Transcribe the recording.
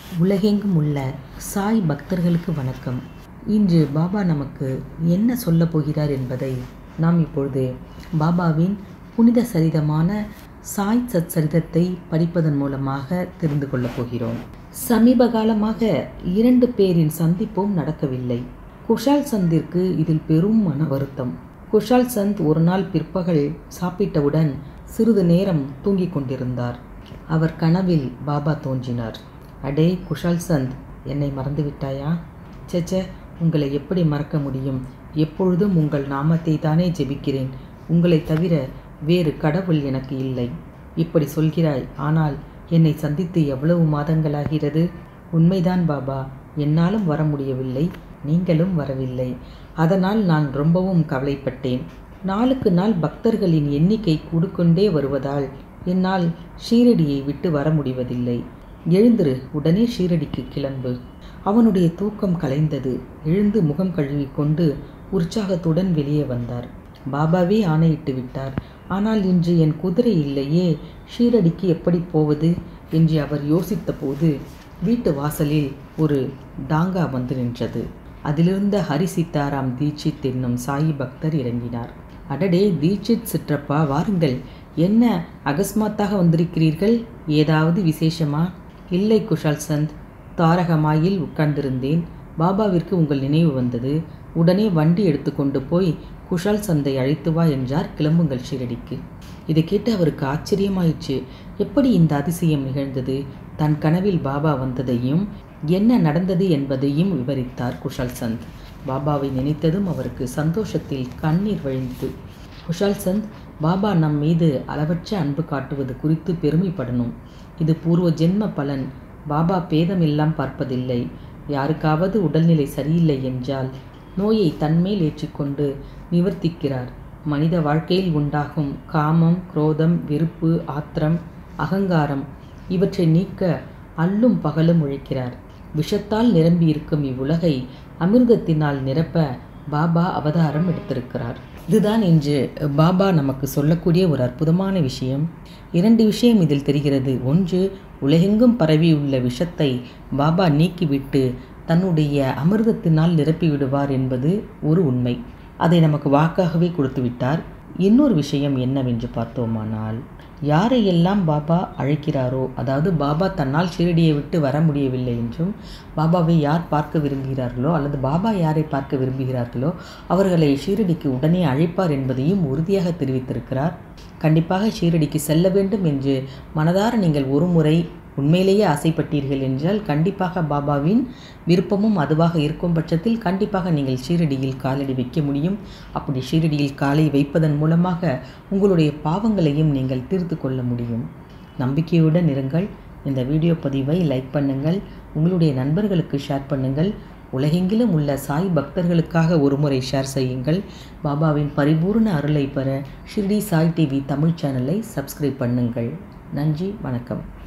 உலகெங்கும் உள்ள சாய் பக்தர்களுக்கு வணக்கம் இன்று பாபா நமக்கு என்ன சொல்லப் போகிறார் என்பதை நாம் இப்பொழுது பாபாவின் புனித சரிதமான சாய் சத் சரிதத்தை படிப்பதன் மூலமாக தெரிந்து கொள்ளப் போகிறோம் சமீப காலமாக இரண்டு பேரின் சந்திப்பும் நடக்கவில்லை குஷால் சந்திற்கு இதில் பெரும் மன வருத்தம் குஷால் சந்த் ஒரு நாள் பிற்பகல் சாப்பிட்டவுடன் சிறிது நேரம் தூங்கிக் கொண்டிருந்தார் அவர் கனவில் பாபா தோன்றினார் அடே குஷால் சந்த் என்னை மறந்து விட்டாயா சேச்சே உங்களை எப்படி மறக்க முடியும் எப்பொழுதும் உங்கள் நாமத்தை தானே ஜெபிக்கிறேன் உங்களை தவிர வேறு கடவுள் எனக்கு இல்லை இப்படி சொல்கிறாய் ஆனால் என்னை சந்தித்து எவ்வளவு மாதங்களாகிறது உண்மைதான் பாபா என்னாலும் வர முடியவில்லை நீங்களும் வரவில்லை அதனால் நான் ரொம்பவும் கவலைப்பட்டேன் நாளுக்கு நாள் பக்தர்களின் எண்ணிக்கை கூடிக்கொண்டே வருவதால் என்னால் ஷீரடியை விட்டு வர முடிவதில்லை எழுந்திரு உடனே ஷீரடிக்கு கிளம்பு அவனுடைய தூக்கம் கலைந்தது எழுந்து முகம் கழுவிக்கொண்டு உற்சாகத்துடன் வெளியே வந்தார் பாபாவே ஆணையிட்டு விட்டார் ஆனால் இன்று என் குதிரை இல்லையே ஷீரடிக்கு எப்படி போவது என்று அவர் யோசித்தபோது வீட்டு வாசலில் ஒரு டாங்கா வந்து நின்றது அதிலிருந்த ஹரி சீதாராம் தீட்சித் என்னும் சாயி பக்தர் இறங்கினார் அடடே தீட்சித் சிற்றப்பா வாருங்கள் என்ன அகஸ்மாத்தாக வந்திருக்கிறீர்கள் ஏதாவது விசேஷமா இல்லை குஷால் சந்த் தாரகமாயில் உட்கார்ந்திருந்தேன் பாபாவிற்கு உங்கள் நினைவு வந்தது உடனே வண்டி எடுத்துக்கொண்டு போய் குஷால் சந்தை அழைத்து வா என்றார் கிளம்புங்கள் ஷீரடிக்கு இதை கேட்டு அவருக்கு ஆச்சரியமாயிற்று எப்படி இந்த அதிசயம் நிகழ்ந்தது தன் கனவில் பாபா வந்ததையும் என்ன நடந்தது என்பதையும் விவரித்தார் குஷால் சந்த் பாபாவை நினைத்ததும் அவருக்கு சந்தோஷத்தில் கண்ணீர் வழிந்தது குஷால் சந்த் பாபா நம் மீது அளவற்ற அன்பு காட்டுவது குறித்து பெருமைப்படணும் இது பூர்வ ஜென்ம பலன் பாபா பேதமெல்லாம் பார்ப்பதில்லை யாருக்காவது உடல்நிலை சரியில்லை என்றால் நோயை தன்மேல் ஏற்றிக்கொண்டு நிவர்த்திக்கிறார் மனித வாழ்க்கையில் உண்டாகும் காமம் குரோதம் வெறுப்பு ஆத்திரம் அகங்காரம் இவற்றை நீக்க அல்லும் பகலும் உழைக்கிறார் விஷத்தால் நிரம்பியிருக்கும் இவ்வுலகை அமிர்தத்தினால் நிரப்ப பாபா அவதாரம் எடுத்திருக்கிறார் இதுதான் இன்று பாபா நமக்கு சொல்லக்கூடிய ஒரு அற்புதமான விஷயம் இரண்டு விஷயம் இதில் தெரிகிறது ஒன்று உலகெங்கும் பரவியுள்ள விஷத்தை பாபா நீக்கிவிட்டு தன்னுடைய அமிர்தத்தினால் நிரப்பி விடுவார் என்பது ஒரு உண்மை அதை நமக்கு வாக்காகவே கொடுத்து விட்டார் இன்னொரு விஷயம் என்னவென்று பார்த்தோமானால் யாரையெல்லாம் பாபா அழைக்கிறாரோ அதாவது பாபா தன்னால் ஷீரடியை விட்டு வர முடியவில்லை என்றும் பாபாவை யார் பார்க்க விரும்புகிறார்களோ அல்லது பாபா யாரை பார்க்க விரும்புகிறார்களோ அவர்களை ஷீரடிக்கு உடனே அழைப்பார் என்பதையும் உறுதியாக தெரிவித்திருக்கிறார் கண்டிப்பாக ஷீரடிக்கு செல்ல வேண்டும் என்று மனதார நீங்கள் ஒரு முறை உண்மையிலேயே ஆசைப்பட்டீர்கள் என்றால் கண்டிப்பாக பாபாவின் விருப்பமும் அதுவாக இருக்கும் பட்சத்தில் கண்டிப்பாக நீங்கள் ஷீரடியில் காலடி வைக்க முடியும் அப்படி ஷீரடியில் காலை வைப்பதன் மூலமாக உங்களுடைய பாவங்களையும் நீங்கள் தீர்த்து கொள்ள முடியும் நம்பிக்கையுடன் இருங்கள் இந்த வீடியோ பதிவை லைக் பண்ணுங்கள் உங்களுடைய நண்பர்களுக்கு ஷேர் பண்ணுங்கள் உலகெங்கிலும் உள்ள சாய் பக்தர்களுக்காக ஒருமுறை ஷேர் செய்யுங்கள் பாபாவின் பரிபூர்ண அருளை பெற ஷிர்டி சாய் டிவி தமிழ் சேனலை சப்ஸ்கிரைப் பண்ணுங்கள் நன்றி வணக்கம்